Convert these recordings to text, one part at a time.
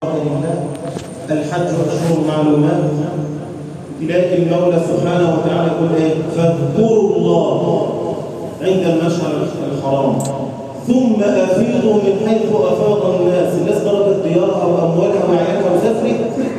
الحج أشهر معلومات تلاقي المولى سبحانه وتعالى يقول ايه فاذكروا الله عند المشعر الحرام ثم أفيضوا من حيث أفاض الناس الناس تركت ديارها وأموالها وعيالها وسفرت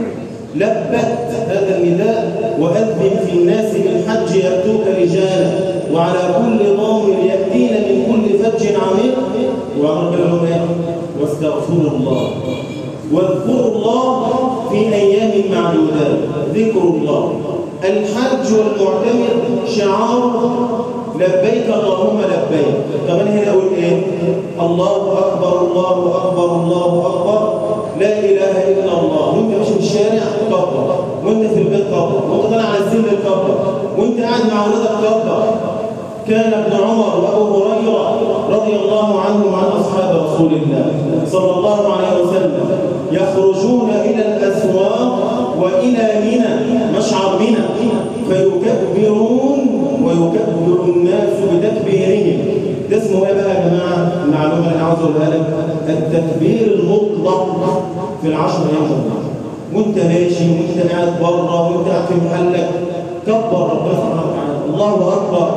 لبت هذا النداء وأذن في الناس بالحج يأتوك رجالا وعلى كل ضامر يأتين من كل فج عميق وربنا لهم ايه واستغفروا الله واذكروا الله في أيام معدودات ذكر الله الحج والمعتمر شعار لبيك اللهم لبيك كمان هنا أقول إيه الله أكبر الله أكبر الله أكبر لا إله إلا الله وانت ماشي في الشارع كبر وانت في البيت كبر وانت طالع على السلم كبر وانت قاعد مع ولادك كبر كان ابن عمر وابو هريره رضي الله عنهم عن اصحاب رسول الله صلى الله عليه وسلم يخرجون الى الاسواق والى منى مشعر منى فيكبرون ويكبر الناس بتكبيرهم ده اسمه ايه بقى يا جماعه المعلومه اللي انا عاوز اقولها لك التكبير المطلق في العشر ايام الحج وانت ماشي وانت قاعد بره وانت قاعد في محلك كبر ربنا سبحانه وتعالى الله اكبر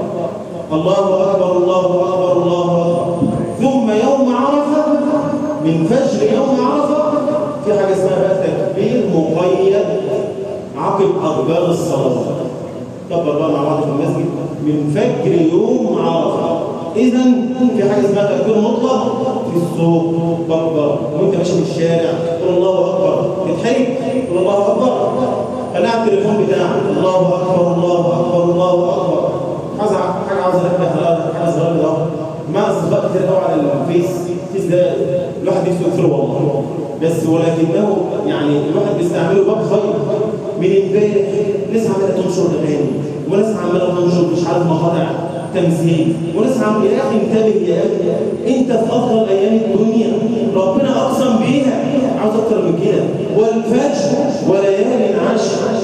الله أكبر الله أكبر الله أكبر ثم يوم عرفة من فجر يوم عرفة في حاجة اسمها بقى تكبير مقيد عقب أقبال الصلاة كبر بقى مع بعض في المسجد من فجر يوم عرفة إذا في حاجة اسمها تكبير مطلق في السوق كبر وأنت ماشي في الشارع قول الله أكبر تتحرك قول الله أكبر خليها على التليفون بتاعك الله أكبر الله أكبر الله أكبر عايز حاجه عاوز ارجع حاجه صغيره ده ما اصدقاء كتير قوي على الفيس الفيس ده الواحد نفسه يقفله والله بس ولكنه يعني الواحد بيستعمله باب خير من امبارح ناس عماله تنشر اغاني وناس عماله تنشر مش عارف مقاطع تمثيل وناس عماله يا اخي انتبه يا اخي انت في افضل ايام الدنيا ربنا اقسم بيها عاوز اكتر من كده والفجر وليالي عشر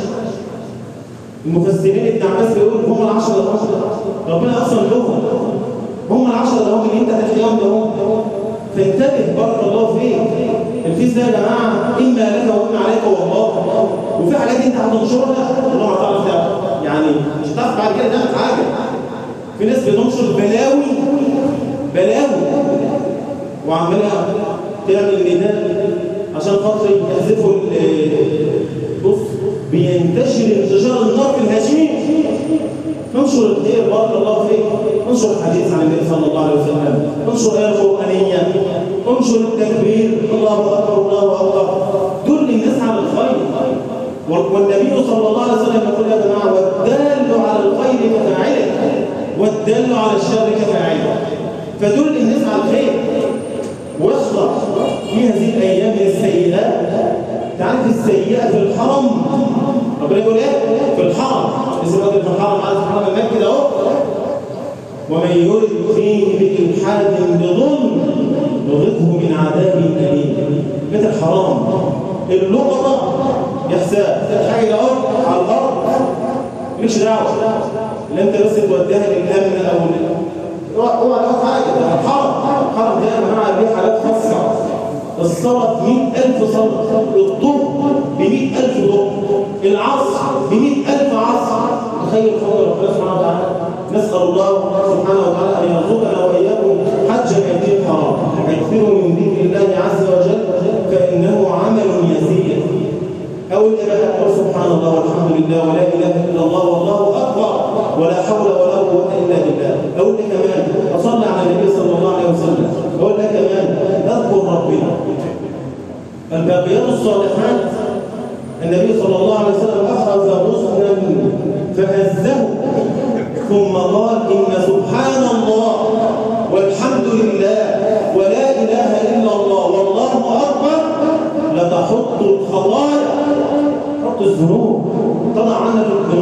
المفسرين ابن عباس بيقول هم العشرة العشرة ربنا أقسم لهم هم العشرة اللي هم اللي انت هتلاقيهم ده هم فانتبه بارك الله فيك الفيس ده يا جماعة إما لك وإما عليك والله وفي حاجات انت هتنشرها والله ما تعرف تعمل يعني مش هتعرف بعد كده تعمل حاجة في ناس بتنشر بلاوي بلاوي وعمالة تعمل نداء عشان خاطر يحذفوا بص بينتشر انتشار النار في الهشيم ننشر الخير بارك الله فيك انشر الحديث عن النبي صلى الله عليه وسلم انشر ايه القرانيه انشر التكبير الله اكبر الله اكبر دل الناس على الخير والنبي صلى الله عليه وسلم يقول يا جماعه والدال على الخير كفاعله والدال على الشر كفاعله فدل الناس على الخير واصلح في هذه الايام السيئات تعرف السيئه في الحرم ربنا يقول ايه في الحرم اسم راجل في الحرم عايز الحرم المكي ده اهو ومن يرد فيه بإلحاد بظلم نذقه من عذاب أليم بيت الحرام اللقطة يحساب حاجة اهو على الأرض مش دعوة لا انت بس توديها للأمن أو اوعى تاخد حاجة ده الحرم الحرم ده يا جماعة ليه حالات خاصة الصلاة 100000 صلاة الظهر ب 100000 ظهر العصر ب 100000 عصر تخيل فضل ربنا سبحانه وتعالى نسأل الله سبحانه وتعالى أن يرزقنا وإياكم حج بيته الحرام اكثروا من ذكر الله عز وجل فإنه عمل يسير أو الإباحة سبحان الله والحمد لله ولا إله إلا الله والله أكبر ولا حول ولا قوة إلا بالله أقول لك كمان أصلي على النبي صلى الله عليه وسلم أقول لك كمان اذكر ربنا الباقيات الصالحات النبي صلى الله عليه وسلم أخذ غصنا فهزه ثم قال إن سبحان الله والحمد لله ولا إله إلا الله والله أكبر لتحط الخطايا تحط الذنوب تضع عنك الذنوب